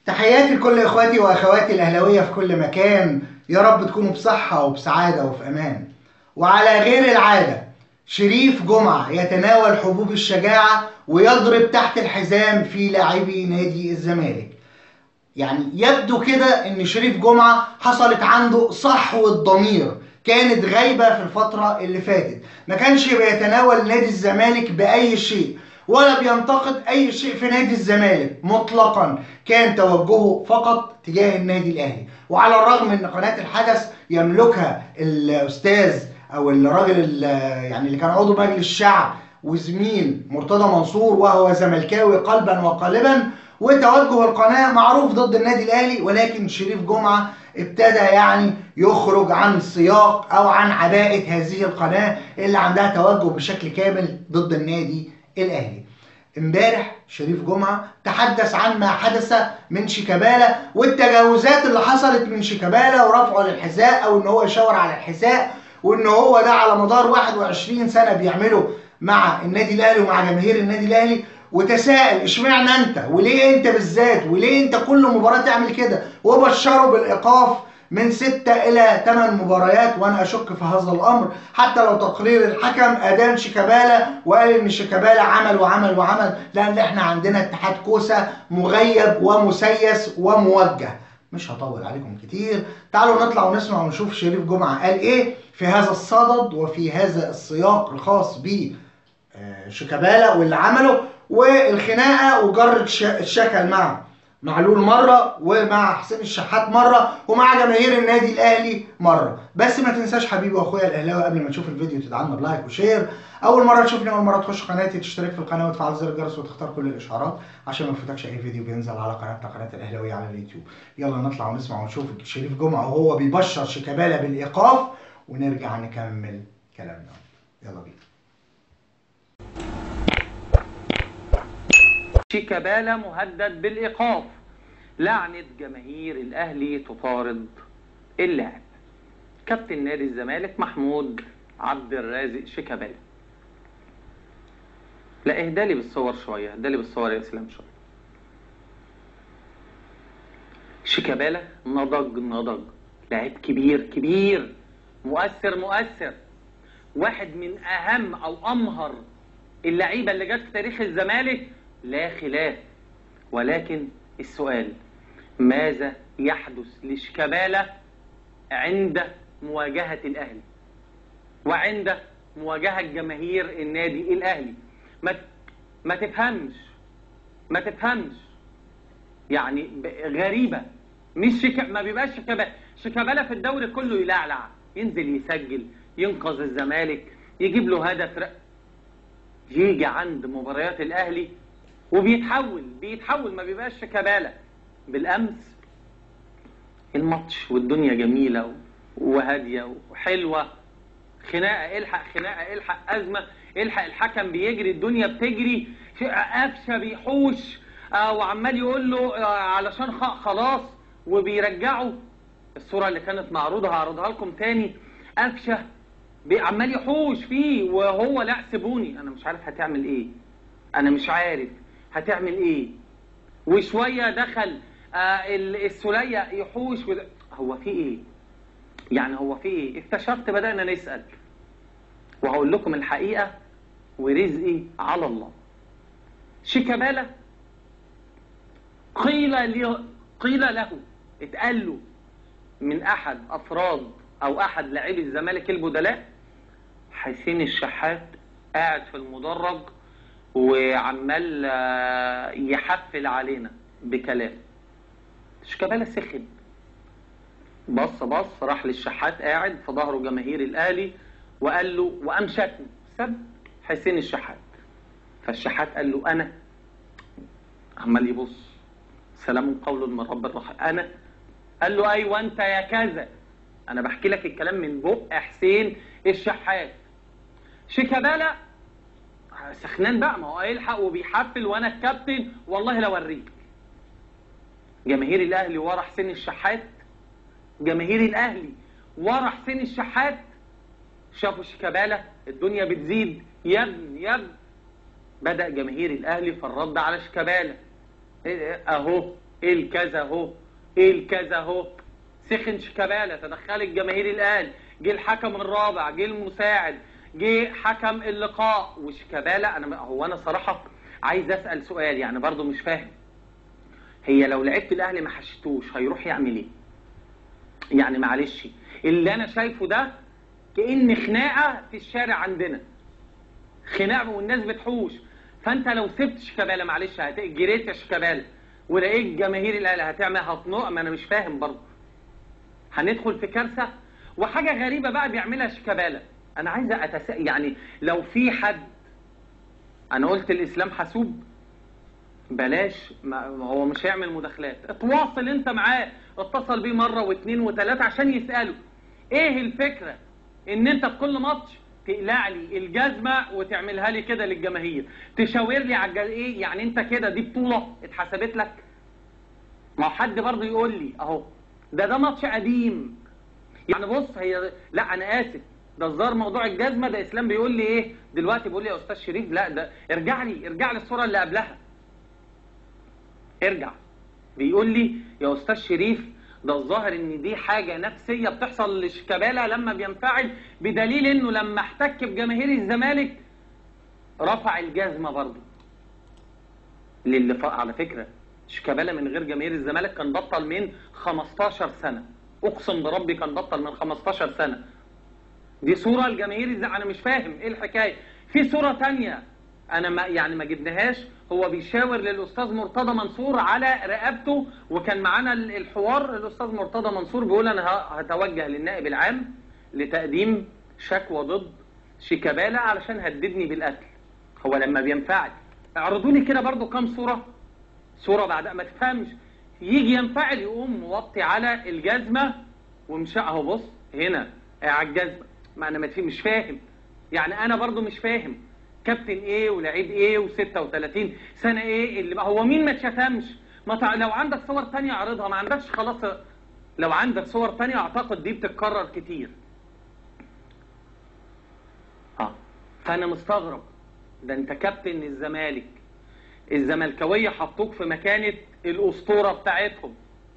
تحياتي لكل اخواتي واخواتي الاهلاويه في كل مكان يا رب تكونوا بصحه وبسعاده وفي امان وعلى غير العاده شريف جمعه يتناول حبوب الشجاعه ويضرب تحت الحزام في لاعبي نادي الزمالك يعني يبدو كده ان شريف جمعه حصلت عنده صحوه ضمير كانت غايبه في الفتره اللي فاتت ما كانش بيتناول نادي الزمالك باي شيء ولا بينتقد اي شيء في نادي الزمالك مطلقا كان توجهه فقط تجاه النادي الاهلي وعلى الرغم ان قناه الحدث يملكها الاستاذ او الراجل ال- يعني اللي كان عضو مجلس الشعب وزميل مرتضى منصور وهو زملكاوي قلبا وقالبا وتوجه القناه معروف ضد النادي الاهلي ولكن شريف جمعه ابتدى يعني يخرج عن السياق او عن عباءه هذه القناه اللي عندها توجه بشكل كامل ضد النادي الاهلي. امبارح شريف جمعه تحدث عن ما حدث من شيكابالا والتجاوزات اللي حصلت من شيكابالا ورفعه للحذاء او ان هو يشاور على الحذاء وان هو ده على مدار 21 سنه بيعمله مع النادي الاهلي ومع جماهير النادي الاهلي وتساءل اشمعنى انت وليه انت بالذات وليه انت كل مباراه تعمل كده وبشره بالايقاف من ستة إلى ثمان مباريات وأنا أشك في هذا الأمر حتى لو تقرير الحكم أدان شيكابالا وقال إن شيكابالا عمل وعمل وعمل لأن إحنا عندنا اتحاد كوسة مغيب ومسيس وموجه مش هطول عليكم كتير تعالوا نطلع ونسمع ونشوف شريف جمعة قال إيه في هذا الصدد وفي هذا السياق الخاص ب آه، شيكابالا واللي عمله والخناقه وجرة ش- الشكل مع معلول مره ومع حسين الشحات مره ومع جماهير النادي الاهلي مره بس ما تنساش حبيبي واخويا الاهلاوي قبل ما تشوف الفيديو تدعمنا بلايك وشير اول مره تشوفني اول مره تخش قناتي تشترك في القناه وتفعل زر الجرس وتختار كل الاشعارات عشان ما يفوتكش اي فيديو بينزل على قناتنا قناه الاهلاويه على اليوتيوب يلا نطلع ونسمع ونشوف شريف جمعه وهو بيبشر شيكابالا بالايقاف ونرجع نكمل كلامنا يلا بينا شيكابالا مهدد بالإيقاف لعنة جماهير الأهلي تطارد اللاعب كابتن نادي الزمالك محمود عبد الرازق شيكابالا لا اهدالي بالصور شوية اهدالي بالصور يا اسلام شوية شيكابالا نضج نضج لاعب كبير كبير مؤثر مؤثر واحد من اهم او امهر اللعيبه اللي جت في تاريخ الزمالك لا خلاف ولكن السؤال ماذا يحدث لشيكابالا عند مواجهه الاهلي وعند مواجهه جماهير النادي الاهلي ما ما تفهمش ما تفهمش يعني ب- غريبه مش شيكا ما بيبقاش شيكابالا شيكابالا في الدوري كله يلعلع ينزل يسجل ينقذ الزمالك يجيب له هدف ر- يجي عند مباريات الاهلي وبيتحول بيتحول ما بيبقاش شيكابالا بالامس الماتش والدنيا جميله و- وهاديه وحلوه خناقه الحق خناقه الحق ازمه الحق الحكم بيجري الدنيا بتجري في قفشه بيحوش آه وعمال يقول له آه علشان خ- خلاص وبيرجعه الصوره اللي كانت معروضه هعرضها لكم تاني قفشه بي- عمال يحوش فيه وهو لا سيبوني انا مش عارف هتعمل ايه انا مش عارف هتعمل ايه وشويه دخل آه ال- السوليه يحوش وده. هو في ايه يعني هو في ايه اكتشفت بدانا نسال وهقول لكم الحقيقه ورزقي على الله شيكابالا قيل لي قيل له اتقال له من احد افراد او احد لاعبي الزمالك البدلاء حسين الشحات قاعد في المدرج وعمال آه، يحفل علينا بكلام شيكابالا سخن بص بص راح للشحات قاعد في ظهره جماهير الاهلي وقال له وقام شتم سب حسين الشحات فالشحات قال له انا عمال يبص سلام قول من رب الرحيم انا قال له ايوه انت يا كذا انا بحكي لك الكلام من بق حسين الشحات شيكابالا سخنان بقى ما هو هيلحق وبيحفل وانا الكابتن والله لو اوريك جماهير الاهلي ورا حسين الشحات جماهير الاهلي ورا حسين الشحات شافوا شيكابالا الدنيا بتزيد يا ابن يا ابن بدا جماهير الاهلي في الرد على شيكابالا إيه إيه اهو ايه الكذا اهو ايه الكذا اهو سخن شيكابالا تدخل الجماهير الاهلي جه الحكم الرابع جه المساعد جه حكم اللقاء وشيكابالا انا هو انا صراحه عايز اسال سؤال يعني برضو مش فاهم هي لو لعيبه الاهلي ما حشتوش هيروح يعمل ايه يعني معلش اللي انا شايفه ده كان خناقه في الشارع عندنا خناقه والناس بتحوش فانت لو سبت شيكابالا معلش هت- جريت يا شيكابالا ولقيت جماهير الاهلي هتعمل هتنق ما انا مش فاهم برضه هندخل في كارثه وحاجه غريبه بقى بيعملها شيكابالا انا عايز أتس... يعني لو في حد انا قلت الاسلام حسوب بلاش ما ما هو مش هيعمل مداخلات اتواصل انت معاه اتصل بيه مره واثنين وثلاثه عشان يساله ايه الفكره ان انت في كل ماتش تقلع لي الجزمه وتعملها لي كده للجماهير تشاور لي على الجز... ايه يعني انت كده دي بطوله اتحسبت لك ما هو حد برضه يقول لي اهو ده ده ماتش قديم يعني بص هي لا انا اسف ده الظاهر موضوع الجزمه ده اسلام بيقول لي ايه دلوقتي بيقول لي يا استاذ شريف لا ده ارجع لي ارجع لي الصوره اللي قبلها ارجع بيقول لي يا استاذ شريف ده الظاهر ان دي حاجه نفسيه بتحصل لشيكابالا لما بينفعل بدليل انه لما احتك بجماهير الزمالك رفع الجزمه برضه للي ف... على فكره شيكابالا من غير جماهير الزمالك كان بطل من 15 سنه اقسم بربي كان بطل من 15 سنه دي صوره لجماهير الز... انا مش فاهم ايه الحكايه في صوره تانية انا ما يعني ما جبناهاش هو بيشاور للاستاذ مرتضى منصور على رقبته وكان معانا ال- الحوار الاستاذ مرتضى منصور بيقول انا ه- هتوجه للنائب العام لتقديم شكوى ضد شيكابالا علشان هددني بالقتل هو لما بينفعل اعرضوا لي كده برضو كام صوره صوره بعد ما تفهمش يجي ينفعل يقوم موطي على الجزمه ومش اهو بص هنا على الجزمه ما انا ما تفهم- مش فاهم يعني انا برضو مش فاهم كابتن ايه ولعيب ايه و36 سنه ايه اللي بقى هو مين ما اتشتمش ما تع... لو عندك صور تانية اعرضها ما عندكش خلاص لو عندك صور تانية اعتقد دي بتتكرر كتير اه فانا مستغرب ده انت كابتن الزمالك الزملكاويه حطوك في مكانه الاسطوره بتاعتهم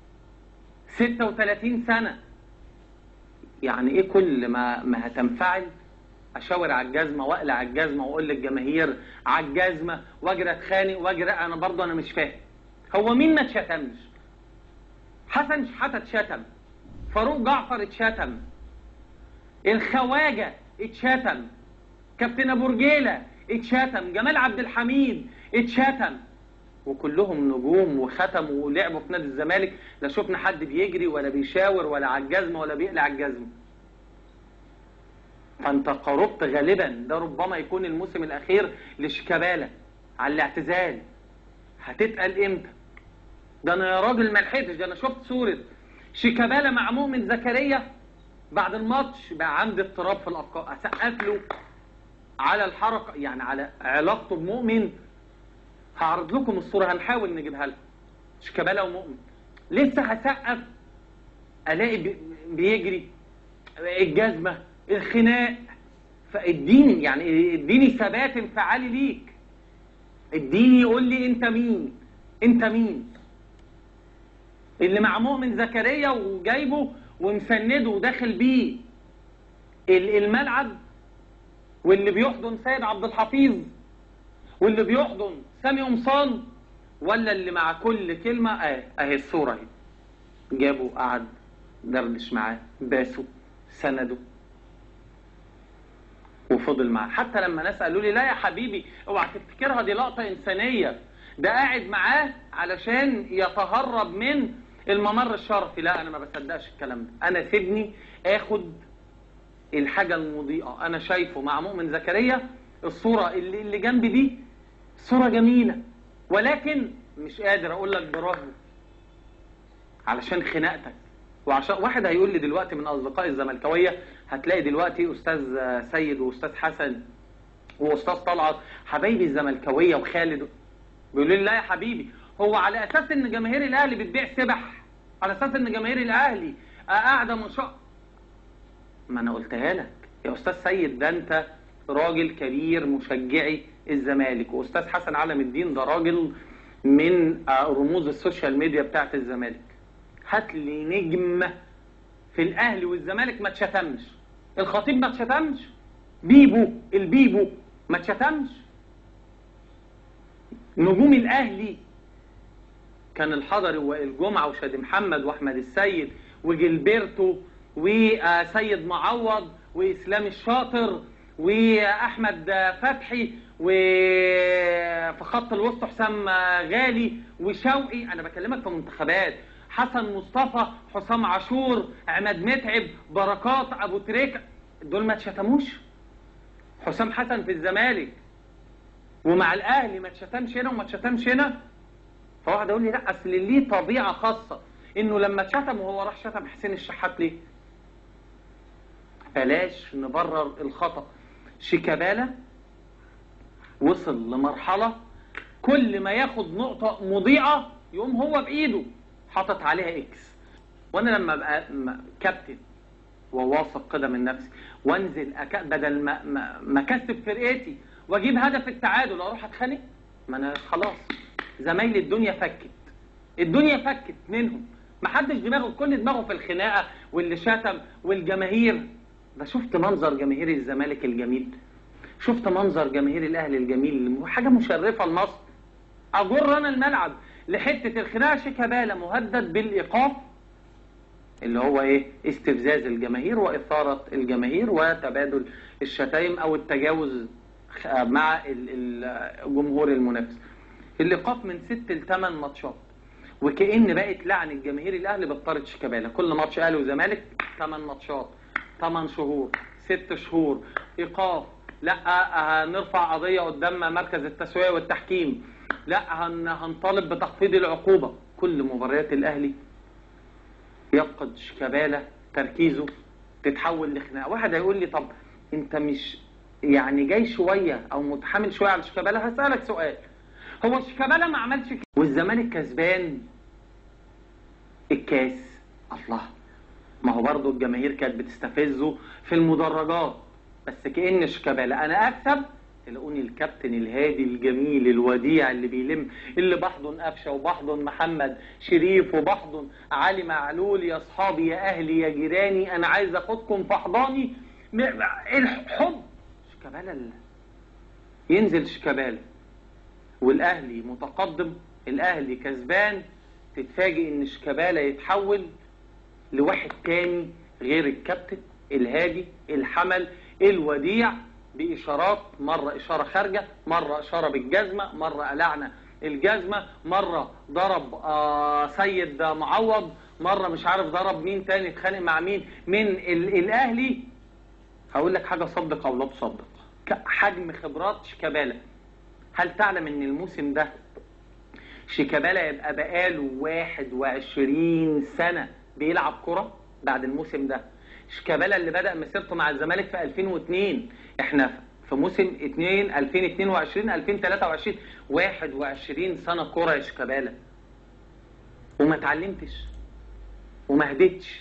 36 سنه يعني ايه كل ما ما هتنفعل اشاور على الجزمه واقلع الجزمه واقول للجماهير على الجزمه واجري اتخانق واجري انا برضه انا مش فاهم هو مين ما اتشتمش حسن شحاته اتشتم فاروق جعفر اتشتم الخواجه اتشتم كابتن ابو رجيله اتشتم جمال عبد الحميد اتشتم وكلهم نجوم وختموا ولعبوا في نادي الزمالك لا شفنا حد بيجري ولا بيشاور ولا على الجزمه ولا بيقلع الجزمه فانت قربت غالبا ده ربما يكون الموسم الاخير لشيكابالا على الاعتزال هتتقل امتى ده انا يا راجل ما لحقتش ده انا شفت صوره شيكابالا مع مؤمن زكريا بعد الماتش بقى عندي اضطراب في الافكار اسقف له على الحركه يعني على علاقته بمؤمن هعرض لكم الصوره هنحاول نجيبها لكم شيكابالا ومؤمن لسه هسقف الاقي بي- بيجري الجزمه الخناق فاديني يعني اديني ثبات انفعالي ليك اديني يقول لي انت مين انت مين اللي مع مؤمن زكريا وجايبه ومسنده وداخل بيه ال- الملعب واللي بيحضن سيد عبد الحفيظ واللي بيحضن سامي قمصان ولا اللي مع كل كلمه اهي اهي الصوره اهي جابه قعد دردش معاه باسه سنده وفضل معاه حتى لما ناس قالوا لي لا يا حبيبي اوعى تفتكرها دي لقطه انسانيه ده قاعد معاه علشان يتهرب من الممر الشرفي لا انا ما بصدقش الكلام ده انا سيبني اخد الحاجه المضيئه انا شايفه مع مؤمن زكريا الصوره اللي, اللي جنبي دي صوره جميله ولكن مش قادر اقول لك برافو علشان خناقتك وعشان واحد هيقول لي دلوقتي من اصدقائي الزملكاويه هتلاقي دلوقتي استاذ سيد واستاذ حسن واستاذ طلعت حبايبي الزملكاويه وخالد بيقولوا لي لا يا حبيبي هو على اساس ان جماهير الاهلي بتبيع سبح على اساس ان جماهير الاهلي قاعده من شاء ما انا قلتها لك يا استاذ سيد ده انت راجل كبير مشجعي الزمالك واستاذ حسن علم الدين ده راجل من آه، رموز السوشيال ميديا بتاعت الزمالك هات لي نجم في الاهلي والزمالك ما اتشتمش الخطيب ما اتشتمش بيبو البيبو ما اتشتمش نجوم الاهلي كان الحضري والجمعه وشادي محمد واحمد السيد وجilberto وسيد معوض واسلام الشاطر واحمد فتحي وفي خط الوسط حسام غالي وشوقي انا بكلمك في منتخبات حسن مصطفى حسام عاشور عماد متعب بركات ابو تريكه دول ما اتشتموش حسام حسن في الزمالك ومع الاهلي ما اتشتمش هنا وما اتشتمش هنا فواحد يقول لي لا اصل ليه طبيعه خاصه انه لما اتشتم وهو راح شتم حسين الشحات ليه؟ بلاش نبرر الخطا شيكابالا وصل لمرحله كل ما ياخد نقطه مضيئه يقوم هو بايده حاطط عليها اكس وانا لما ابقى م- كابتن وواثق كده من نفسي وانزل أك... بدل ما ما, ما اكسب فرقتي واجيب هدف التعادل اروح اتخانق ما انا خلاص زمايلي الدنيا فكت الدنيا فكت منهم ما حدش دماغه كل دماغه في الخناقه واللي شتم والجماهير ده شفت منظر جماهير الزمالك الجميل شفت منظر جماهير الاهلي الجميل حاجه مشرفه لمصر اجر انا الملعب لحته الخناقه شيكابالا مهدد بالايقاف اللي هو ايه استفزاز الجماهير واثاره الجماهير وتبادل الشتايم او التجاوز خ- مع ال- ال- الجمهور المنافس الايقاف من ست لثمان ماتشات وكأن بقت لعن الجماهير الاهلي بطارد شيكابالا كل ماتش اهلي وزمالك ثمان ماتشات ثمان شهور ست شهور ايقاف لا هنرفع قضيه قدام مركز التسويه والتحكيم لا هن هنطالب بتخفيض العقوبه كل مباريات الاهلي يفقد شيكابالا تركيزه تتحول لخناقه واحد هيقول لي طب انت مش يعني جاي شويه او متحامل شويه على شيكابالا هسالك سؤال هو شيكابالا ما عملش كده والزمالك كسبان الكاس الله ما هو برضه الجماهير كانت بتستفزه في المدرجات بس كأن شيكابالا انا اكسب تلاقوني الكابتن الهادي الجميل الوديع اللي بيلم اللي بحضن قفشه وبحضن محمد شريف وبحضن علي معلول يا اصحابي يا اهلي يا جيراني انا عايز اخدكم في حضاني م- الحب شيكابالا ال- ينزل شيكابالا والاهلي متقدم الاهلي كسبان تتفاجئ ان شيكابالا يتحول لواحد تاني غير الكابتن الهادي الحمل الوديع باشارات مره اشاره خارجه مره اشاره بالجزمه مره قلعنا الجزمه مره ضرب آه سيد معوض مره مش عارف ضرب مين تاني اتخانق مع مين من ال- الاهلي هقول لك حاجه صدق او لا تصدق ك- حجم خبرات شيكابالا هل تعلم ان الموسم ده شيكابالا يبقى بقاله 21 سنة بيلعب كرة بعد الموسم ده شيكابالا اللي بدأ مسيرته مع الزمالك في 2002 احنا في موسم 2 2022 2023 21 سنة كرة يا شيكابالا وما اتعلمتش وما هديتش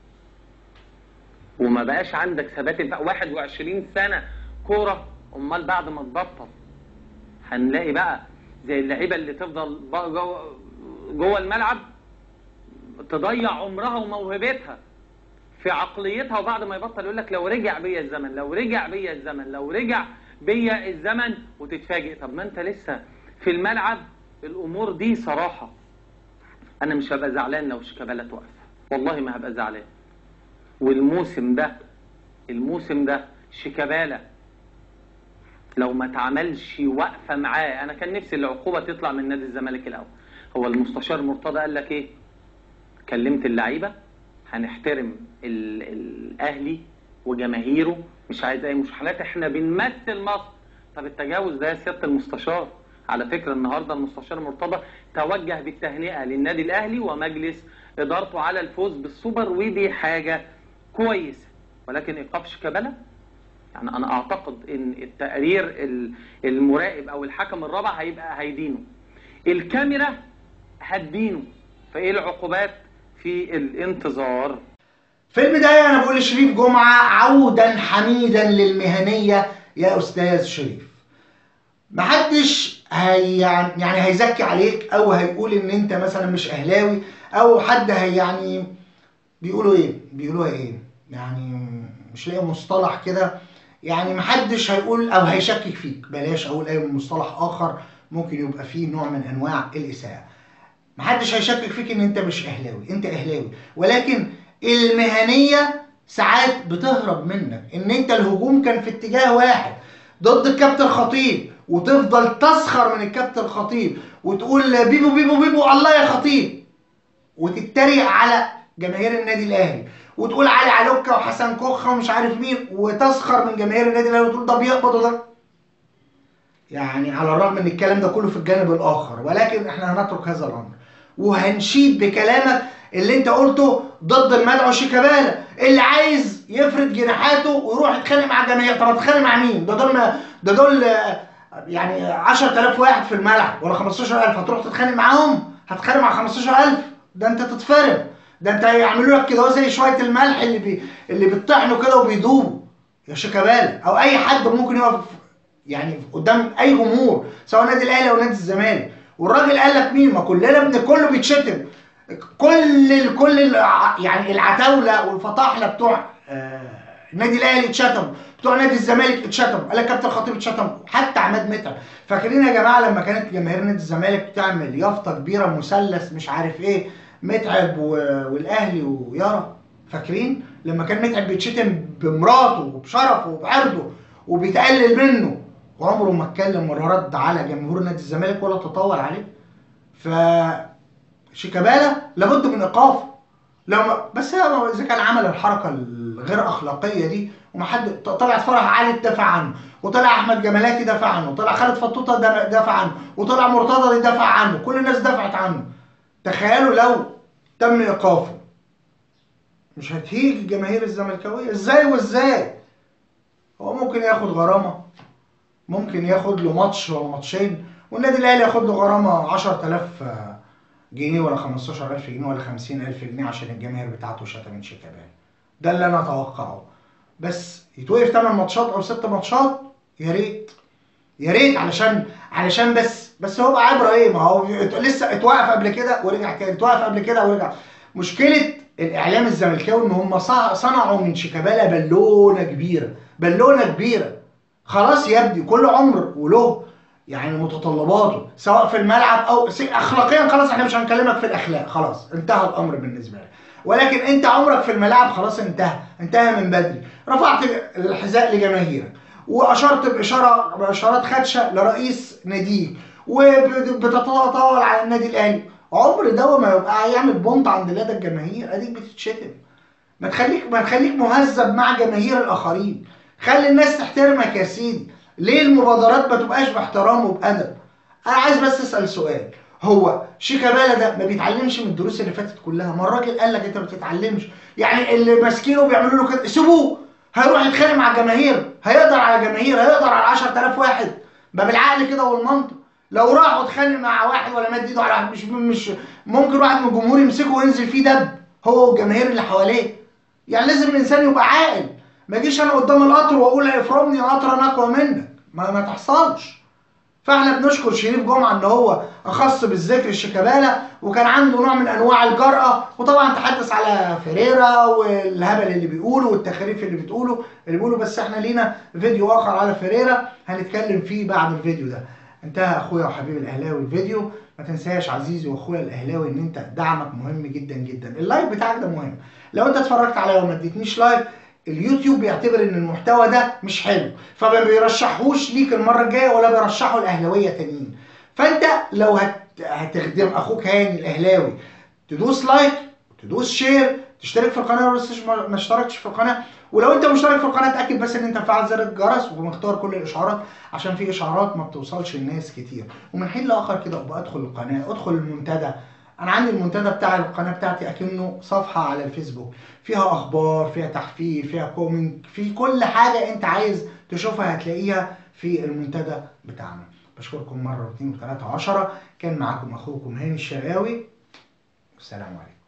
وما بقاش عندك ثبات الف- 21 سنة كورة امال بعد ما تبطل هنلاقي بقى زي اللعيبه اللي تفضل بقى جوه جوه الملعب تضيع عمرها وموهبتها في عقليتها وبعد ما يبطل يقول لك لو رجع بيا الزمن لو رجع بيا الزمن لو رجع بيا الزمن وتتفاجئ طب ما انت لسه في الملعب الامور دي صراحه انا مش هبقى زعلان لو شيكابالا توقف والله ما هبقى زعلان والموسم ده الموسم ده شيكابالا لو ما اتعملش وقفه معاه انا كان نفسي العقوبه تطلع من نادي الزمالك الاول هو المستشار مرتضى قال لك ايه كلمت اللعيبه هنحترم ال- الاهلي وجماهيره مش عايز اي مشاحنات احنا بنمثل مصر طب التجاوز ده يا سياده المستشار على فكره النهارده المستشار مرتضى توجه بالتهنئه للنادي الاهلي ومجلس ادارته على الفوز بالسوبر ودي حاجه كويسه ولكن ايقاف شيكابالا يعني انا اعتقد ان التقرير ال- المراقب او الحكم الرابع هيبقى هيدينه الكاميرا هتدينه فايه العقوبات في الانتظار في البداية أنا بقول لشريف جمعة عودا حميدا للمهنية يا أستاذ شريف محدش هي يعني هيزكي عليك او هيقول ان انت مثلا مش اهلاوي او حد هي يعني بيقولوا ايه بيقولوها ايه يعني مش لاقي مصطلح كده يعني محدش هيقول او هيشكك فيك بلاش اقول اي مصطلح اخر ممكن يبقى فيه نوع من انواع الاساءه محدش هيشكك فيك ان انت مش اهلاوي انت اهلاوي ولكن المهنيه ساعات بتهرب منك ان انت الهجوم كان في اتجاه واحد ضد الكابتن خطيب وتفضل تسخر من الكابتن خطيب وتقول بيبو بيبو بيبو الله يا خطيب وتتريق على جماهير النادي الاهلي وتقول علي علوكه وحسن كوخه ومش عارف مين وتسخر من جماهير النادي الاهلي وتقول ده بيقبض وده يعني على الرغم ان الكلام ده كله في الجانب الاخر ولكن احنا هنترك هذا الامر وهنشيد بكلامك اللي انت قلته ضد المدعو شيكابالا اللي عايز يفرد جناحاته ويروح يتخانق مع الجماهير طب هتتخانق مع مين؟ ده دول ده دول يعني 10000 واحد في الملعب ولا 15000 هتروح تتخانق معاهم؟ هتتخانق مع 15000 ده انت تتفرم ده انت هيعملوا لك كده زي شويه الملح اللي بي اللي بيطحنوا كده وبيدوبوا يا شيكابالا او اي حد ممكن يقف يعني قدام اي جمهور سواء نادي الاهلي او نادي الزمالك والراجل قال لك مين ما كلنا ابن كله بيتشتم كل ال كل ال يعني العتاوله والفطاحله بتوع آه النادي الاهلي اتشتموا بتوع نادي الزمالك اتشتموا قال لك كابتن خطيب اتشتم حتى عماد متعب فاكرين يا جماعه لما كانت جماهير نادي الزمالك بتعمل يافطه كبيره مثلث مش عارف ايه متعب والاهلي ويارا فاكرين لما كان متعب بيتشتم بمراته وبشرفه وبعرضه وبيتقلل منه وعمره ما اتكلم ولا رد على جمهور نادي الزمالك ولا تطاول عليه ف شيكابالا لابد من ايقافه لو بس اذا كان عمل الحركه الغير اخلاقيه دي ومحد طلع فرح علي دافع عنه وطلع احمد جمالاتي دافع عنه وطلع خالد فطوطه دافع عنه وطلع مرتضى دافع عنه كل الناس دافعت عنه تخيلوا لو تم ايقافه مش هتهيج جماهير الزملكاويه ازاي وازاي هو ممكن ياخد غرامه ممكن ياخد له ماتش ولا ماتشين والنادي الاهلي ياخد له غرامه 10000 جنيه ولا 15000 جنيه ولا 50000 جنيه عشان الجماهير بتاعته شتمت شيكابالا ده اللي انا اتوقعه بس يتوقف 8 ماتشات او 6 ماتشات يا ريت يا ريت علشان علشان بس بس هو عبره ايه ما هو لسه اتوقف قبل كده ورجع تاني اتوقف قبل كده ورجع مشكله الاعلام الزملكاوي ان هم صنعوا من شيكابالا بالونه كبيره بالونه كبيره خلاص يا ابني كل عمر وله يعني متطلباته سواء في الملعب او اخلاقيا خلاص احنا مش هنكلمك في الاخلاق خلاص انتهى الامر بالنسبه لك ولكن انت عمرك في الملاعب خلاص انتهى انتهى من بدري رفعت الحذاء لجماهيرك واشرت باشاره باشارات خدشه لرئيس ناديك وبتتطاول على النادي الاهلي عمر ده ما يبقى يعمل بونت عند لدى الجماهير اديك بتتشتم ما تخليك ما تخليك مهذب مع جماهير الاخرين خلي الناس تحترمك يا سيدي ليه المبادرات ما تبقاش باحترام وبادب انا عايز بس اسال سؤال هو شيكابالا ده ما بيتعلمش من الدروس اللي فاتت كلها ما الراجل قال لك انت ما بتتعلمش يعني اللي ماسكينه بيعملوا له كده سيبوه هيروح يتخانق مع الجماهير هيقدر على جماهير هيقدر على 10000 واحد ما بالعقل كده والمنطق لو راح واتخانق مع واحد ولا مد ايده على واحد مش مش ممكن واحد من الجمهور يمسكه وينزل فيه دب هو والجماهير اللي حواليه يعني لازم الانسان يبقى عاقل ما اجيش انا قدام القطر واقول افرمني قطر انا اقوى منك ما ما تحصلش فاحنا بنشكر شريف جمعه ان هو اخص بالذكر الشيكابالا وكان عنده نوع من انواع الجرأه وطبعا تحدث على فيريرا والهبل اللي بيقوله والتخاريف اللي بتقوله اللي بيقوله بس احنا لينا فيديو اخر على فيريرا هنتكلم فيه بعد الفيديو ده انتهى اخويا وحبيبي الاهلاوي الفيديو ما تنساش عزيزي واخويا الاهلاوي ان انت دعمك مهم جدا جدا اللايك بتاعك ده مهم لو انت اتفرجت عليا وما اديتنيش لايك اليوتيوب بيعتبر ان المحتوى ده مش حلو فما بيرشحوش ليك المره الجايه ولا بيرشحه الاهلاويه تانيين فانت لو هت... هتخدم اخوك هاني الاهلاوي تدوس لايك تدوس شير تشترك في القناه بس ما اشتركتش في القناه ولو انت مشترك في القناه اتاكد بس ان انت مفعل زر الجرس ومختار كل الاشعارات عشان في اشعارات ما بتوصلش لناس كتير ومن حين لاخر كده ابقى ادخل القناه ادخل المنتدى انا عندي المنتدى بتاع القناه بتاعتي اكنه صفحه على الفيسبوك فيها اخبار فيها تحفيل فيها كومنت في كل حاجه انت عايز تشوفها هتلاقيها في المنتدى بتاعنا بشكركم مره واثنين وثلاثه وعشره كان معاكم اخوكم هاني الشرقاوي والسلام عليكم